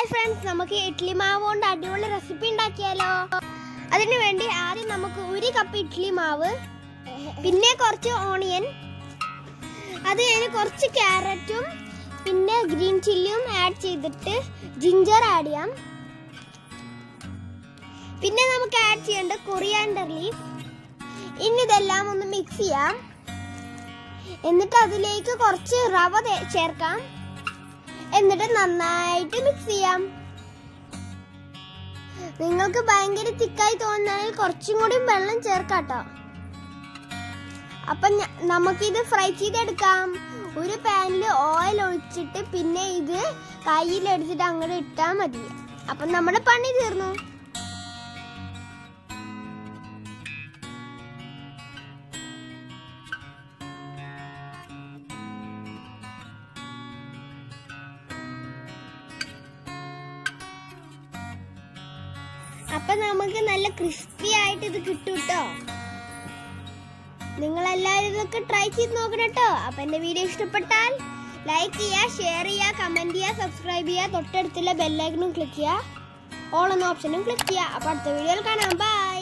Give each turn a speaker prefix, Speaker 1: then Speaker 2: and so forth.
Speaker 1: hi friends നമുക്ക് ഇഡ്ഡലി മാവ് കൊണ്ട് അടിപൊളി റെസിപ്പി ഉണ്ടാക്കിയാലോ അതിനു വേണ്ടി ആദ്യം നമുക്ക് ഒരു കപ്പ് ഇഡ്ഡലി മാവ് പിന്നെ കുറച്ച് ഓണിയൻ അത് കഴിഞ്ഞ് കുറച്ച് ക്യാരറ്റും പിന്നെ ഗ്രീൻ ചില്ലിയും ആഡ് ചെയ്തിട്ട് ജിഞ്ചർ ആഡ് ചെയ്യാം പിന്നെ നമുക്ക് ആഡ് ചെയ്യേണ്ട കൊറിയാൻഡർ ലീഫ് ഇനി ഇതെല്ലാം ഒന്ന് മിക്സ് ചെയ്യാം എന്നിട്ട് അതിലേക്ക് കുറച്ച് റവ തേ- ചേർക്കാം എന്നിട്ട് നന്നായിട്ട് മിക്സ് ചെയ്യാം നിങ്ങൾക്ക് ഭയങ്കര തിക്കായി തോന്നുകയാണെങ്കിൽ കുറച്ചും കൂടി വെള്ളം ചേർക്കാട്ടോ അപ്പൊ ഞ- നമുക്കിത് ഫ്രൈ ചെയ്തെടുക്കാം ഒരു പാനിൽ ഓയിൽ ഒഴിച്ചിട്ട് പിന്നെ ഇത് കയ്യിലെടുത്തിട്ട് അങ്ങോട്ട് ഇട്ടാൽ മതി അപ്പൊ നമ്മുടെ പണി തീർന്നു അപ്പൊ നമുക്ക് നല്ല ക്രിസ്പി ആയിട്ട് ഇത് കിട്ടും കേട്ടോ നിങ്ങൾ എല്ലാവരും ഇതൊക്കെ ട്രൈ ചെയ്ത് നോക്കണം കേട്ടോ അപ്പൊ എന്റെ വീഡിയോ ഇഷ്ടപ്പെട്ടാൽ ലൈക്ക് ചെയ്യുക ഷെയർ ചെയ്യുക കമന്റ് ചെയ്യുക സബ്സ്ക്രൈബ് ചെയ്യുക തൊട്ടടുത്തുള്ള ബെല്ലൈക്കണും ക്ലിക്ക് ചെയ്യുക ഓൾ എന്ന ഓപ്ഷനും ക്ലിക്ക് ചെയ്യുക അപ്പൊ അടുത്ത വീഡിയോയിൽ കാണാം ബൈ